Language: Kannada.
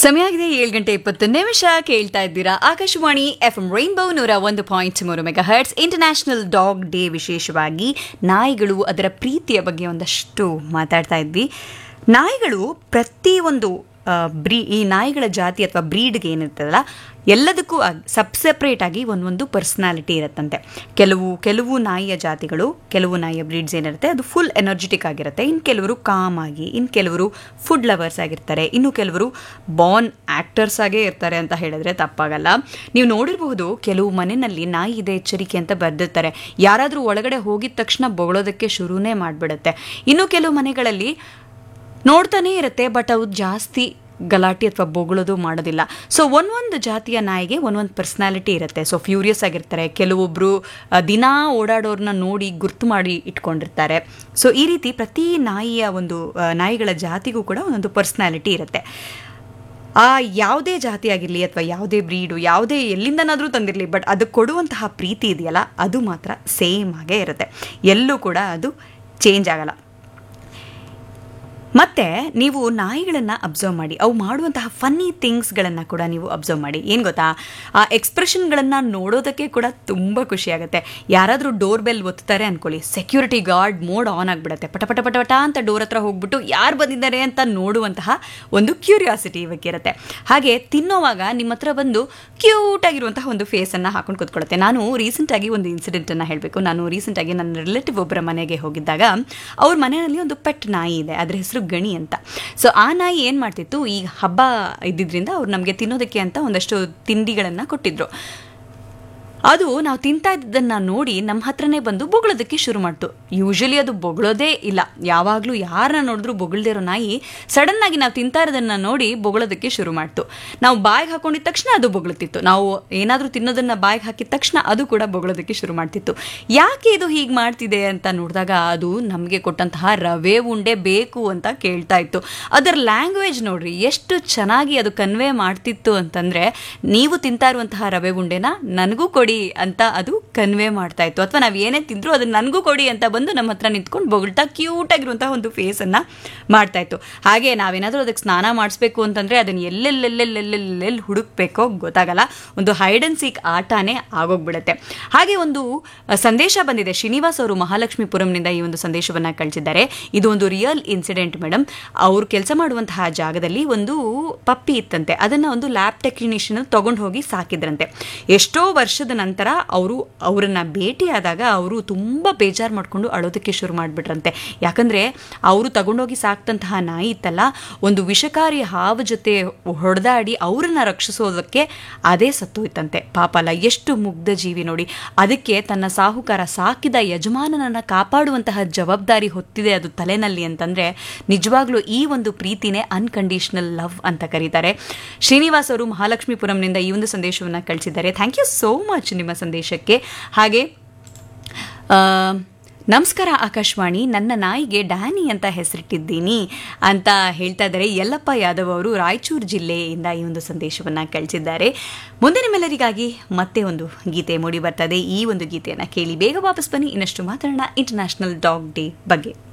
ಸಮಯ ಆಗಿದೆ ಏಳು ಗಂಟೆ ಇಪ್ಪತ್ತು ನಿಮಿಷ ಕೇಳ್ತಾ ಇದ್ದೀರಾ ಆಕಾಶವಾಣಿ ಎಫ್ ಎಂ ರೈನ್ಬೋ ನೂರ ಒಂದು ಪಾಯಿಂಟ್ ಮೂರು mega hertz international dog day ವಿಶೇಷವಾಗಿ ನಾಯಿಗಳು ಅದರ ಪ್ರೀತಿಯ ಬಗ್ಗೆ ಒಂದಷ್ಟು ಮಾತಾಡ್ತಾ ಇದ್ವಿ ನಾಯಿಗಳು ಪ್ರತಿಯೊಂದು ಆ, ಬ್ರೀ ಈ ನಾಯಿಗಳ ಜಾತಿ ಅಥವಾ ಬ್ರೀಡ್ಗೆ ಏನಿರ್ತದಲ್ಲ ಎಲ್ಲದಕ್ಕೂ ಸಬ್ ಸೆಪ್ರೇಟ್ ಆಗಿ ಒಂದೊಂದು ಪರ್ಸ್ನಾಲಿಟಿ ಇರುತ್ತಂತೆ ಕೆಲವು ಕೆಲವು ನಾಯಿಯ ಜಾತಿಗಳು ಕೆಲವು ನಾಯಿಯ ಬ್ರೀಡ್ಸ್ ಏನಿರುತ್ತೆ ಅದು ಫುಲ್ ಎನರ್ಜೆಟಿಕ್ ಆಗಿರುತ್ತೆ ಇನ್ನು ಕೆಲವರು ಕಾಮ್ ಆಗಿ ಇನ್ನು ಕೆಲವರು ಫುಡ್ ಲವರ್ಸ್ ಆಗಿರ್ತಾರೆ ಇನ್ನು ಕೆಲವರು ಬಾರ್ನ್ ಆ್ಯಕ್ಟರ್ಸ್ ಆಗೇ ಇರ್ತಾರೆ ಅಂತ ಹೇಳಿದ್ರೆ ತಪ್ಪಾಗಲ್ಲ ನೀವು ನೋಡಿರಬಹುದು ಕೆಲವು ಮನೆಯಲ್ಲಿ ನಾಯಿ ಇದೆ ಎಚ್ಚರಿಕೆ ಅಂತ ಬರೆದಿರ್ತಾರೆ ಯಾರಾದರೂ ಒಳಗಡೆ ಹೋಗಿದ ತಕ್ಷಣ ಬೊಗಳೋದಕ್ಕೆ ಶುರುನೇ ಮಾಡಿಬಿಡುತ್ತೆ ಇನ್ನು ಕೆಲವು ಮನೆಗಳಲ್ಲಿ ನೋಡ್ತಾನೇ ಇರುತ್ತೆ ಬಟ್ ಅವು ಜಾಸ್ತಿ ಗಲಾಟೆ ಅಥವಾ ಬೊಗಳೋದು ಮಾಡೋದಿಲ್ಲ ಸೊ ಒಂದೊಂದು ಜಾತಿಯ ನಾಯಿಗೆ ಒಂದೊಂದು ಪರ್ಸ್ನಾಲಿಟಿ ಇರುತ್ತೆ ಸೊ ಫ್ಯೂರಿಯಸ್ ಆಗಿರ್ತಾರೆ ಕೆಲವೊಬ್ಬರು ದಿನ ಓಡಾಡೋರನ್ನ ನೋಡಿ ಗುರ್ತು ಮಾಡಿ ಇಟ್ಕೊಂಡಿರ್ತಾರೆ ಸೊ ಈ ರೀತಿ ಪ್ರತಿ ನಾಯಿಯ ಒಂದು ಆ, ನಾಯಿಗಳ ಜಾತಿಗೂ ಕೂಡ ಒಂದೊಂದು ಪರ್ಸ್ನಾಲಿಟಿ ಇರುತ್ತೆ ಆ ಯಾವುದೇ ಜಾತಿ ಆಗಿರಲಿ ಅಥವಾ ಯಾವುದೇ ಬ್ರೀಡು ಯಾವುದೇ ಎಲ್ಲಿಂದನಾದರೂ ತಂದಿರಲಿ ಬಟ್ ಅದು ಕೊಡುವಂತಹ ಪ್ರೀತಿ ಇದೆಯಲ್ಲ ಅದು ಮಾತ್ರ ಸೇಮ್ ಆಗೇ ಇರುತ್ತೆ ಎಲ್ಲೂ ಕೂಡ ಅದು ಚೇಂಜ್ ಆಗಲ್ಲ ಮತ್ತೆ ನೀವು ನಾಯಿಗಳನ್ನು ಅಬ್ಸರ್ವ್ ಮಾಡಿ ಅವು ಮಾಡುವಂತಹ ಫನ್ನಿ ಥಿಂಗ್ಸ್ಗಳನ್ನು ಕೂಡ ನೀವು ಅಬ್ಸರ್ವ್ ಮಾಡಿ ಏನು ಗೊತ್ತಾ ಆ ಎಕ್ಸ್ಪ್ರೆಷನ್ಗಳನ್ನು ನೋಡೋದಕ್ಕೆ ಕೂಡ ತುಂಬ ಖುಷಿಯಾಗುತ್ತೆ ಯಾರಾದರೂ ಡೋರ್ ಬೆಲ್ ಒತ್ತಾರೆ ಅನ್ಕೊಳ್ಳಿ ಸೆಕ್ಯೂರಿಟಿ ಗಾರ್ಡ್ ಮೋಡ್ ಆನ್ ಆಗಿಬಿಡುತ್ತೆ ಪಟ ಪಟ ಪಟ ಪಟ ಅಂತ ಡೋರ್ ಹತ್ರ ಹೋಗ್ಬಿಟ್ಟು ಯಾರು ಬಂದಿದ್ದಾರೆ ಅಂತ ನೋಡುವಂತಹ ಒಂದು ಕ್ಯೂರಿಯಾಸಿಟಿ ಇರುತ್ತೆ ಹಾಗೆ ತಿನ್ನೋವಾಗ ನಿಮ್ಮ ಹತ್ರ ಬಂದು ಕ್ಯೂಟ್ ಆಗಿರುವಂತಹ ಒಂದು ಫೇಸನ್ನು ಹಾಕೊಂಡು ಕೂತ್ಕೊಳ್ಳುತ್ತೆ ನಾನು ರೀಸೆಂಟಾಗಿ ಒಂದು ಇನ್ಸಿಡೆಂಟನ್ನು ಹೇಳಬೇಕು ನಾನು ರೀಸೆಂಟಾಗಿ ನನ್ನ ರಿಲೇಟಿವ್ ಒಬ್ಬರ ಮನೆಗೆ ಹೋಗಿದ್ದಾಗ ಅವ್ರ ಮನೆಯಲ್ಲಿ ಒಂದು ಪೆಟ್ ನಾಯಿ ಇದೆ ಅದ್ರ ಹೆಸರು ಗಣಿ ಅಂತ ಸೊ ಆ ನಾಯಿ ಏನು ಮಾಡ್ತಿತ್ತು ಈ ಹಬ್ಬ ಇದ್ದಿದ್ರಿಂದ ಅವ್ರು ನಮಗೆ ತಿನ್ನೋದಕ್ಕೆ ಅಂತ ಒಂದಷ್ಟು ತಿಂಡಿಗಳನ್ನು ಕೊಟ್ಟಿದ್ರು ಅದು ನಾವು ತಿಂತಾ ಇದ್ದದನ್ನು ನೋಡಿ ನಮ್ಮ ಹತ್ರನೇ ಬಂದು ಬೊಗಳೋದಕ್ಕೆ ಶುರು ಮಾಡ್ತು ಯೂಶಲಿ ಅದು ಬೊಗಳೋದೇ ಇಲ್ಲ ಯಾವಾಗಲೂ ಯಾರನ್ನ ನೋಡಿದ್ರು ಬೊಗಳ್ದೇ ಇರೋ ನಾಯಿ ಸಡನ್ ಆಗಿ ನಾವು ತಿಂತಾ ಇರೋದನ್ನ ನೋಡಿ ಬೊಗಳೋದಕ್ಕೆ ಶುರು ಮಾಡ್ತು ನಾವು ಬಾಯಿಗೆ ಹಾಕೊಂಡಿದ ತಕ್ಷಣ ಅದು ಬೊಗಳುತ್ತಿತ್ತು ನಾವು ಏನಾದರೂ ತಿನ್ನೋದನ್ನ ಬಾಯಿಗೆ ಹಾಕಿದ ತಕ್ಷಣ ಅದು ಕೂಡ ಬೊಗಳೋದಕ್ಕೆ ಶುರು ಮಾಡ್ತಿತ್ತು ಯಾಕೆ ಇದು ಹೀಗೆ ಮಾಡ್ತಿದೆ ಅಂತ ನೋಡಿದಾಗ ಅದು ನಮಗೆ ಕೊಟ್ಟಂತಹ ರವೆ ಉಂಡೆ ಬೇಕು ಅಂತ ಕೇಳ್ತಾ ಇತ್ತು ಅದರ ಲ್ಯಾಂಗ್ವೇಜ್ ನೋಡ್ರಿ ಎಷ್ಟು ಚೆನ್ನಾಗಿ ಅದು ಕನ್ವೆ ಮಾಡ್ತಿತ್ತು ಅಂತಂದ್ರೆ ನೀವು ತಿಂತಾ ಇರುವಂತಹ ರವೆ ಉಂಡೆನ ನನಗೂ ಕೊಡಿ ಅಂತ ಅದು ಕನ್ವೆ ಮಾಡ್ತಾ ಇತ್ತು ಅಥವಾ ನಾವು ಏನೇ ತಿಂದ್ರು ಅದನ್ನ ನನಗೂ ಕೊಡಿ ಅಂತ ಬಂದು ನಮ್ಮ ಹತ್ರ ನಿಂತ್ಕೊಂಡು ಬೊಗಳ್ತಾ ಕ್ಯೂಟ್ ಆಗಿರುವಂತಹ ಒಂದು ಫೇಸ್ ಅನ್ನ ಮಾಡ್ತಾ ಇತ್ತು ಹಾಗೆ ನಾವೇನಾದ್ರೂ ಅದಕ್ಕೆ ಸ್ನಾನ ಮಾಡಿಸ್ಬೇಕು ಅಂತಂದ್ರೆ ಅದನ್ನ ಎಲ್ಲೆಲ್ಲೆಲ್ಲೆಲ್ಲೆಲ್ಲೆಲ್ಲಿ ಹುಡುಕ್ಬೇಕೋ ಗೊತ್ತಾಗಲ್ಲ ಒಂದು ಹೈಡ್ ಅಂಡ್ ಸೀಕ್ ಆಟನೇ ಆಗೋಗ್ಬಿಡುತ್ತೆ ಹಾಗೆ ಒಂದು ಅ, ಸಂದೇಶ ಬಂದಿದೆ ಶ್ರೀನಿವಾಸ್ ಅವರು ಮಹಾಲಕ್ಷ್ಮೀಪುರಂನಿಂದ ಈ ಒಂದು ಸಂದೇಶವನ್ನ ಕಳಿಸಿದ್ದಾರೆ ಇದು ಒಂದು ರಿಯಲ್ ಇನ್ಸಿಡೆಂಟ್ ಮೇಡಮ್ ಅವ್ರು ಕೆಲಸ ಮಾಡುವಂತಹ ಜಾಗದಲ್ಲಿ ಒಂದು ಪಪ್ಪಿ ಇತ್ತಂತೆ ಅದನ್ನ ಒಂದು ಲ್ಯಾಬ್ ಟೆಕ್ನಿಷಿಯನ್ ತಗೊಂಡು ಹೋಗಿ ಸಾಕಿದ್ರಂತೆ ಎಷ್ಟೋ ವರ್ಷದ ನಂತರ ಅವರು ಅವರನ್ನ ಭೇಟಿಯಾದಾಗ ಅವರು ತುಂಬ ಬೇಜಾರು ಮಾಡಿಕೊಂಡು ಅಳೋದಕ್ಕೆ ಶುರು ಮಾಡಿಬಿಟ್ರಂತೆ ಯಾಕಂದ್ರೆ ಅವರು ತಗೊಂಡೋಗಿ ಸಾಕ್ತಂತಹ ನಾಯಿ ಇತ್ತಲ್ಲ ಒಂದು ವಿಷಕಾರಿ ಹಾವು ಜೊತೆ ಹೊಡೆದಾಡಿ ಅವರನ್ನ ರಕ್ಷಿಸೋದಕ್ಕೆ ಅದೇ ಸತ್ತೋಯ್ತಂತೆ ಪಾಪ ಅಲ್ಲ ಎಷ್ಟು ಮುಗ್ಧ ಜೀವಿ ನೋಡಿ ಅದಕ್ಕೆ ತನ್ನ ಸಾಹುಕಾರ ಸಾಕಿದ ಯಜಮಾನನನ್ನ ಕಾಪಾಡುವಂತಹ ಜವಾಬ್ದಾರಿ ಹೊತ್ತಿದೆ ಅದು ತಲೆನಲ್ಲಿ ಅಂತಂದ್ರೆ ನಿಜವಾಗ್ಲೂ ಈ ಒಂದು ಪ್ರೀತಿನೇ ಅನ್ಕಂಡೀಷನಲ್ ಲವ್ ಅಂತ ಕರೀತಾರೆ ಶ್ರೀನಿವಾಸ್ ಅವರು ಮಹಾಲಕ್ಷ್ಮೀಪುರಂನಿಂದ ಈ ಒಂದು ಸಂದೇಶವನ್ನು ಕಳಿಸಿದ್ದಾರೆ ಥ್ಯಾಂಕ್ ಯು ಸೋ ಮಚ್ ನಿಮ್ಮ ಸಂದೇಶಕ್ಕೆ ಹಾಗೆ ಆ, ನಮಸ್ಕಾರ ಆಕಾಶವಾಣಿ ನನ್ನ ನಾಯಿಗೆ ಡ್ಯಾನಿ ಅಂತ ಹೆಸರಿಟ್ಟಿದ್ದೀನಿ ಅಂತ ಹೇಳ್ತಾ ಇದ್ದಾರೆ ಯಲ್ಲಪ್ಪ ಯಾದವ್ ಅವರು ರಾಯಚೂರು ಜಿಲ್ಲೆಯಿಂದ ಈ ಒಂದು ಸಂದೇಶವನ್ನು ಕಳಿಸಿದ್ದಾರೆ ಮುಂದೆ ನಿಮ್ಮೆಲ್ಲರಿಗಾಗಿ ಮತ್ತೆ ಒಂದು ಗೀತೆ ಮೂಡಿ ಬರ್ತದೆ ಈ ಒಂದು ಗೀತೆಯನ್ನು ಕೇಳಿ ಬೇಗ ವಾಪಸ್ ಬನ್ನಿ ಇನ್ನಷ್ಟು ಮಾತಾಡೋಣ ಇಂಟರ್ನ್ಯಾಷನಲ್ ಡಾಗ್ ಡೇ ಬಗ್ಗೆ